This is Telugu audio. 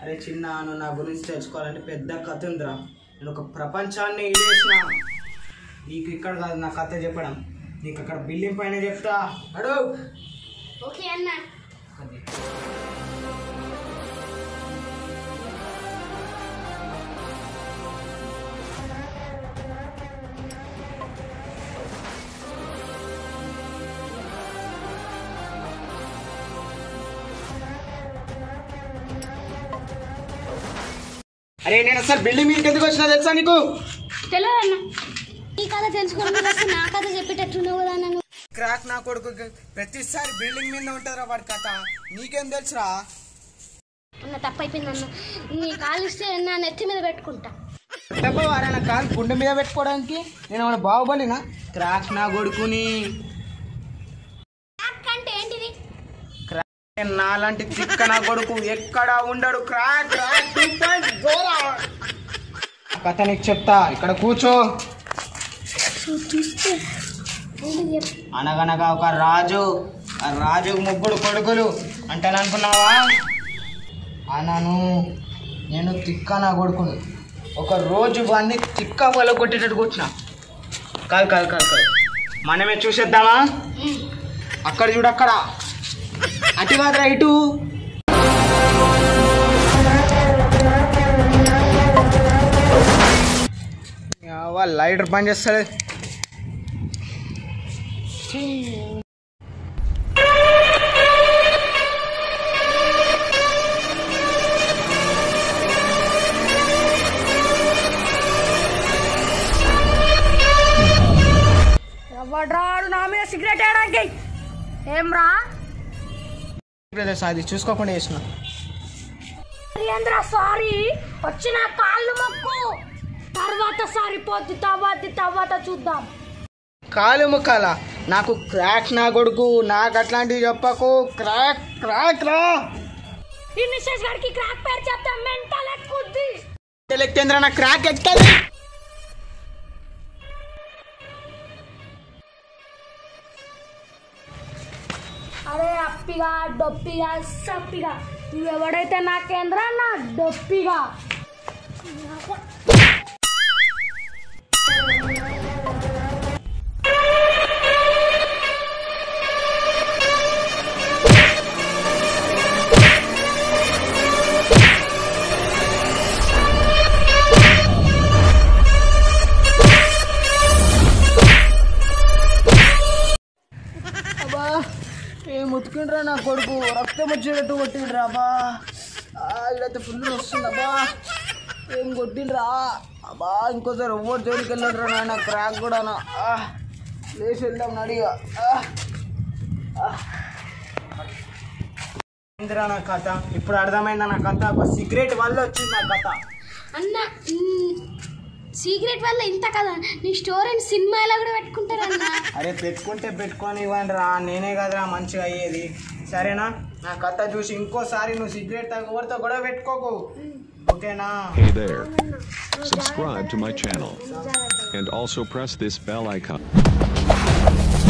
అరే చిన్న నువ్వు నా గురించి తెలుసుకోవాలంటే పెద్ద కథ ఉందిరా నేను ఒక ప్రపంచాన్ని ఇలేసిన నీకు ఇక్కడ కాదు నా కథ చెప్పడం నీకు అక్కడ బిల్డింగ్ పైన చెప్తా అడు ఓకే అన్న అరే నేను అసలు బిల్డింగ్ మీదకి ఎందుకు వచ్చినా తెలుసా నీకు తెలియదు అన్న ఈ కథ తెలుసుకోవడం వస్తే నా కథ చెప్పేటట్టున్నావు కదా అన్న నువ్వు క్రాక్ నా కొడుకు ప్రతిసారి బిల్డింగ్ మీద ఉంటుందిరా వాడి కథ నీకేం తెలుసురా అన్న తప్పైపోయింది అన్న నీ కాలు ఇస్తే నా నెత్తి మీద పెట్టుకుంటా వారైనా కాలు గుండె మీద పెట్టుకోవడానికి నేను వాడు బాహుబలినా క్రాక్ నా కొడుకుని క్రాక్ అంటే ఏంటిది క్రాక్ నాలాంటి తిక్క నా కొడుకు ఎక్కడ ఉండడు క్రాక్ క్రాక్ సూపర్ గోరా. ఆ కథ నీకు చెప్తా ఇక్కడ కూర్చో చూస్తే ఏంటిది చెప్పు. అనగనగా ఒక రాజు ఆ రాజు ముగ్గురు కొడుకులు అంటాను అనుకున్నావా అన్నాను నేను తిక్క నా కొడుకుని ఒక రోజు వాడిని తిక్క పొల కొట్టేటట్టు కూర్చున్నా కాదు కాదు కాదు కాదు మనమే చూసేద్దామా అక్కడ చూడు అక్కడ అటు కాదురా ఇటు వాళ్ళు లైటర్ పని చేస్తాడు ఎవడ్రాడు నా మీద సిగరెట్ వేయడానికి ఏం రా బ్రదర్స్ అది చూసుకోకుండా చేసిన ఏంద్ర సారీ వచ్చిన కాళ్ళు మొక్కు తర్వాత సారి పోద్ది తర్వాత తర్వాత చూద్దాం కాలు ముక్కాల నాకు క్రాక్ నా కొడుకు నాకు అట్లాంటివి చెప్పకు క్రాక్ క్రాక్ రా ఈ నిశేష్ గారికి క్రాక్ పేరు చెప్తే మెంటల్ ఎక్కుద్ది లెక్కేంద్ర నా క్రాక్ ఎక్కదు అరే అప్పిగా డొప్పిగా సప్పిగా నువ్వెవడైతే నాకేంద్రా నా డొప్పిగా అబ్బా ఏం ఉతికిండ్రా నా కొడుకు రక్తం వచ్చేటట్టు కొట్టిండ్రా అబ్బా ఆ, ఇదైతే ఫుల్ వస్తుంది అబ్బా ఏం కొట్టిండ్రా అబ్బా ఇంకోసారి ఎవరు జోలికి వెళ్ళండిరా నాయన క్రాక్ కూడా లేచి వెళ్దాం నడిగా ఏందిరా నా కథ ఇప్పుడు అర్థమైందా నా కథ ఒక సిగరెట్ వల్ల వచ్చింది నా కథ అన్న సీక్రెట్ వల్ల ఇంత కదా నీ స్టోరీని సినిమాలో కూడా పెట్టుకుంటారన్న అరే పెట్టుకుంటే పెట్టుకొని ఇవ్వండి రా నేనే కదరా మంచిగా అయ్యేది సరేనా నా కథ చూసి ఇంకోసారి నువ్వు సిగరెట్ తాగు ఎవరితో గొడవ పెట్టుకోకు ఓకేనా Hey there. Subscribe to my channel. And also press this bell icon.